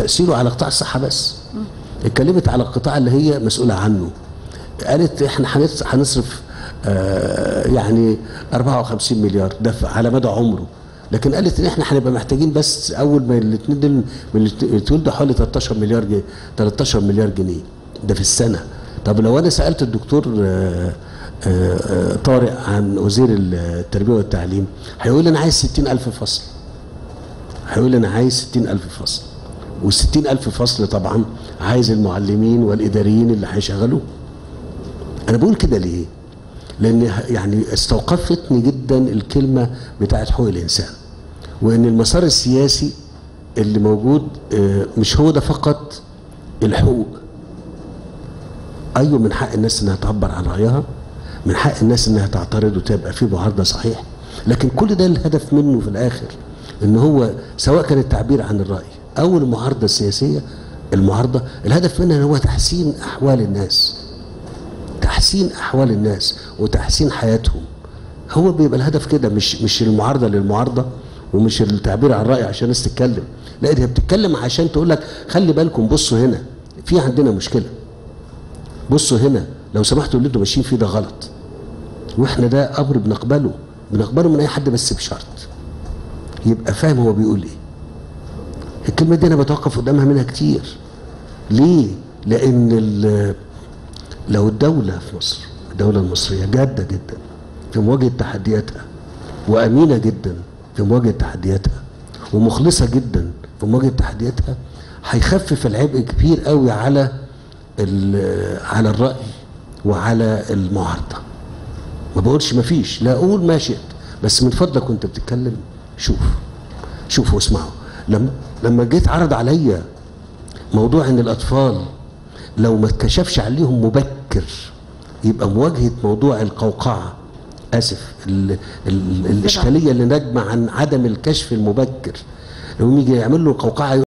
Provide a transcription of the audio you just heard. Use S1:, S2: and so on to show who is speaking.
S1: تاثيره على قطاع الصحه بس اتكلمت على القطاع اللي هي مسؤوله عنه قالت احنا هنص- هنصرف آه يعني 54 مليار دفع على مدى عمره لكن قالت ان احنا هنبقى محتاجين بس اول ما الاثنين دول من اللي يتولدوا حوالي 13 مليار جنيه 13 مليار جنيه ده في السنه طب لو انا سالت الدكتور آه، آه، آه، طارق عن وزير التربيه والتعليم هيقول لي انا عايز 60 الف فصل هيقول لي انا عايز 60 الف فصل وال ألف فصل طبعا عايز المعلمين والاداريين اللي هيشغلوه انا بقول كده ليه لان يعني استوقفتني جدا الكلمه بتاعت حقوق الانسان وان المسار السياسي اللي موجود آه، مش هو ده فقط الحقوق ايوه من حق الناس انها تعبر عن رايها من حق الناس انها تعترض وتبقى في معارضه صحيح لكن كل ده الهدف منه في الاخر ان هو سواء كان التعبير عن الراي او المعارضه السياسيه المعارضه الهدف منها هو تحسين احوال الناس تحسين احوال الناس وتحسين حياتهم هو بيبقى الهدف كده مش مش المعارضه للمعارضه ومش التعبير عن الراي عشان الناس تتكلم لا دي بتتكلم عشان تقول لك خلي بالكم بصوا هنا في عندنا مشكله بصوا هنا لو سمحتوا اللي انتوا ماشيين فيه ده غلط واحنا ده امر بنقبله بنقبله من اي حد بس بشرط يبقى فاهم هو بيقول ايه الكلمه دي انا بتوقف قدامها منها كتير ليه لان ال- لو الدوله في مصر الدوله المصريه جاده جدا في مواجهه تحدياتها وامينه جدا في مواجهه تحدياتها ومخلصه جدا في مواجهه تحدياتها هيخفف العبء كبير قوي على ال- على الراي وعلى المعارضه ما بقولش ما فيش لا اقول ما شئت بس من فضلك وانت بتتكلم شوف شوف واسمعوا لما لما جيت عرض عليا موضوع ان الاطفال لو ما اتكشفش عليهم مبكر يبقى مواجهه موضوع القوقعه اسف ال ال الاشكاليه اللي ناجمه عن عدم الكشف المبكر لو يجي يعمل له قوقعه